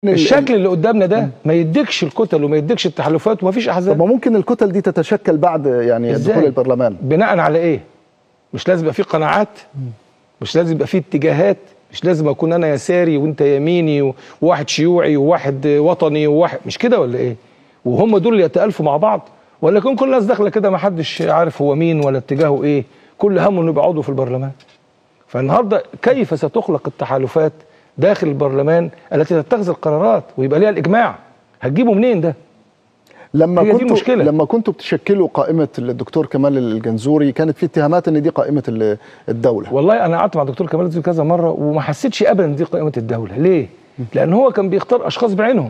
الشكل اللي قدامنا ده ما يديكش الكتل وما يديكش التحالفات ومفيش طب احزاب ما ممكن الكتل دي تتشكل بعد يعني إزاي؟ دخول البرلمان بناء على ايه مش لازم يبقى في قناعات مش لازم يبقى في اتجاهات مش لازم اكون انا يساري وانت يميني و- وواحد شيوعي وواحد وطني وواحد مش كده ولا ايه وهم دول اللي يتالفوا مع بعض ولا يكون كل الناس داخله كده ما حدش عارف هو مين ولا اتجاهه ايه كل همه انه يبقى عضو في البرلمان فالنهارده كيف ستخلق التحالفات داخل البرلمان التي تتخذ القرارات ويبقى ليها الاجماع هتجيبه منين ده لما هي دي كنتوا المشكلة. لما كنتوا بتشكلوا قائمه الدكتور كمال الجنزوري كانت في اتهامات ان دي قائمه ال- الدوله والله انا قعدت مع الدكتور كمال الدين كذا مره وما حسيتش ابدا إن دي قائمه الدوله ليه لان هو كان بيختار اشخاص بعينهم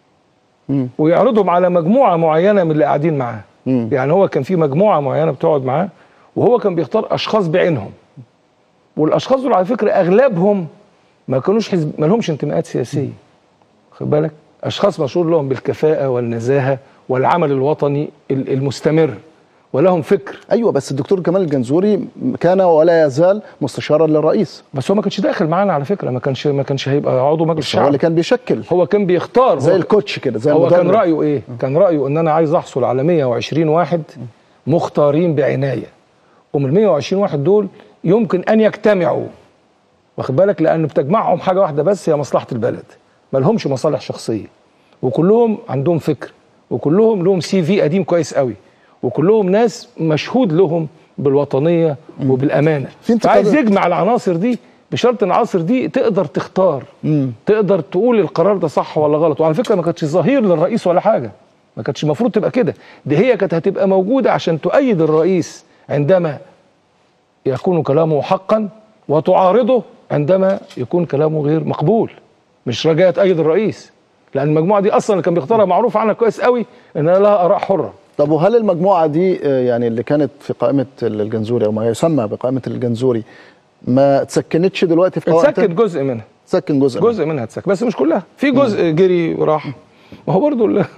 مم. ويعرضهم على مجموعه معينه من اللي قاعدين معاه مم. يعني هو كان في مجموعه معينه بتقعد معاه وهو كان بيختار اشخاص بعينهم والاشخاص دول على فكره اغلبهم ما كانوش حزب ما لهمش انتماءات سياسيه خد بالك اشخاص مشهور لهم بالكفاءه والنزاهه والعمل الوطني ال- المستمر ولهم فكر ايوه بس الدكتور كمال الجنزوري كان ولا يزال مستشارا للرئيس بس هو ما كانش داخل معانا على فكره ما كانش ما كانش هيبقى عضو مجلس هو الشعب اللي كان بيشكل هو كان بيختار زي هو الكوتش كده زي هو كان المدرب. رايه ايه كان رايه ان انا عايز احصل على 120 واحد مختارين بعنايه ومن ال 120 واحد دول يمكن ان يجتمعوا واخد بالك لان بتجمعهم حاجه واحده بس هي مصلحه البلد ما لهمش مصالح شخصيه وكلهم عندهم فكر وكلهم لهم سي في قديم كويس قوي وكلهم ناس مشهود لهم بالوطنيه وبالامانه في انتقاد- فعايز يجمع العناصر دي بشرط ان العناصر دي تقدر تختار مم. تقدر تقول القرار ده صح ولا غلط وعلى فكره ما كانتش ظهير للرئيس ولا حاجه ما كانتش المفروض تبقى كده دي هي كانت هتبقى موجوده عشان تؤيد الرئيس عندما يكون كلامه حقا وتعارضه عندما يكون كلامه غير مقبول مش رجاء تأيد الرئيس لان المجموعه دي اصلا اللي كان بيختارها معروف عنها كويس قوي انها لها اراء حره طب وهل المجموعه دي آه، يعني اللي كانت في قائمه الجنزوري او ما يسمى بقائمه الجنزوري ما تسكنتش دلوقتي في قوائم اتسكت جزء منها تسكن جزء منها. جزء منها اتسكت بس مش كلها في جزء جري وراح ما هو برضه ال-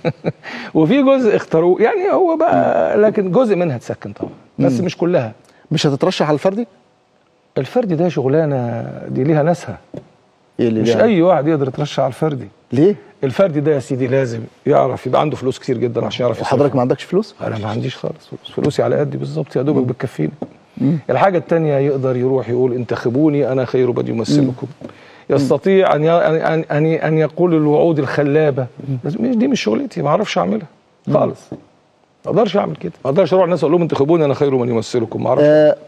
وفي جزء اختاروه يعني هو بقى لكن جزء منها اتسكن طبعا بس مش كلها مش هتترشح على الفردي؟ الفردي ده شغلانه دي ليها ناسها ايه اللي مش يعني؟ اي واحد يقدر يترشح على الفردي ليه؟ الفردي ده يا سيدي لازم يعرف يبقى عنده فلوس كتير جدا عشان يعرف وحضرتك يصرفها. ما عندكش فلوس؟ انا ما عنديش خالص فلوس فلوسي على قدي بالظبط يا دوبك بتكفيني الحاجه الثانيه يقدر يروح يقول انتخبوني انا خير بني يمثلكم يستطيع ان ي- ان ان ان يقول الوعود الخلابه بس مش دي مش شغلتي ما اعرفش اعملها خالص ما اقدرش اعمل كده ما اقدرش اروح الناس اقول لهم انتخبوني انا خير من يمثلكم ما اعرفش آه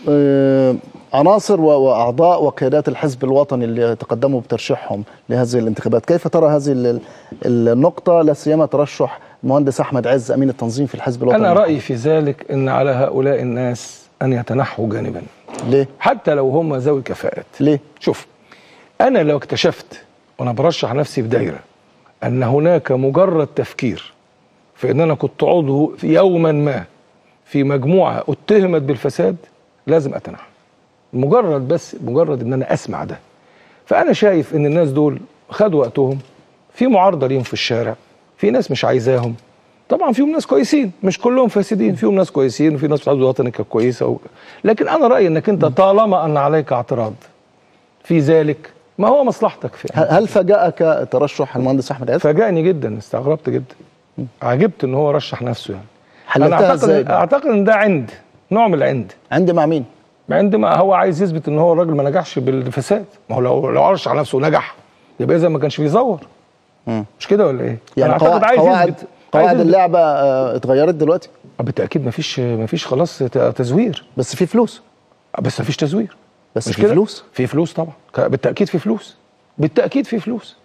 آه عناصر و- واعضاء وقيادات الحزب الوطني اللي تقدموا بترشيحهم لهذه الانتخابات، كيف ترى هذه ال- النقطه لا سيما ترشح المهندس احمد عز امين التنظيم في الحزب الوطني؟ انا رايي في ذلك ان على هؤلاء الناس ان يتنحوا جانبا ليه؟ حتى لو هم ذوي كفاءات ليه؟ شوف انا لو اكتشفت وانا برشح نفسي في دايره ان هناك مجرد تفكير في ان انا كنت عضو في يوما ما في مجموعه اتهمت بالفساد لازم اتنحى مجرد بس مجرد ان انا اسمع ده فانا شايف ان الناس دول خدوا وقتهم في معارضه ليهم في الشارع في ناس مش عايزاهم طبعا فيهم ناس كويسين مش كلهم فاسدين فيهم ناس كويسين وفي ناس بتاعت الوطن كانت كويسه و... لكن انا رايي انك انت طالما ان عليك اعتراض في ذلك ما هو مصلحتك في هل هل فاجأك ترشح المهندس احمد عز؟ فاجأني جدا استغربت جدا عجبت ان هو رشح نفسه يعني انا حللتها اعتقد ازاي؟ اعتقد ان ده عند نوع من العند عندي مع مين؟ عندما هو عايز يثبت ان هو الراجل ما نجحش بالفساد ما هو لو لو رشح نفسه ونجح يبقى اذا ما كانش بيزور مم. مش كده ولا ايه؟ يعني انا قواعد اعتقد عايز قواعد, يثبت قواعد عايز يثبت- اللعبه آه، اتغيرت دلوقتي آه، بالتاكيد ما فيش ما فيش خلاص ت- تزوير بس في فلوس آه، بس ما فيش تزوير بس مش في كده؟ فلوس في فلوس طبعا ك- بالتاكيد في فلوس بالتاكيد في فلوس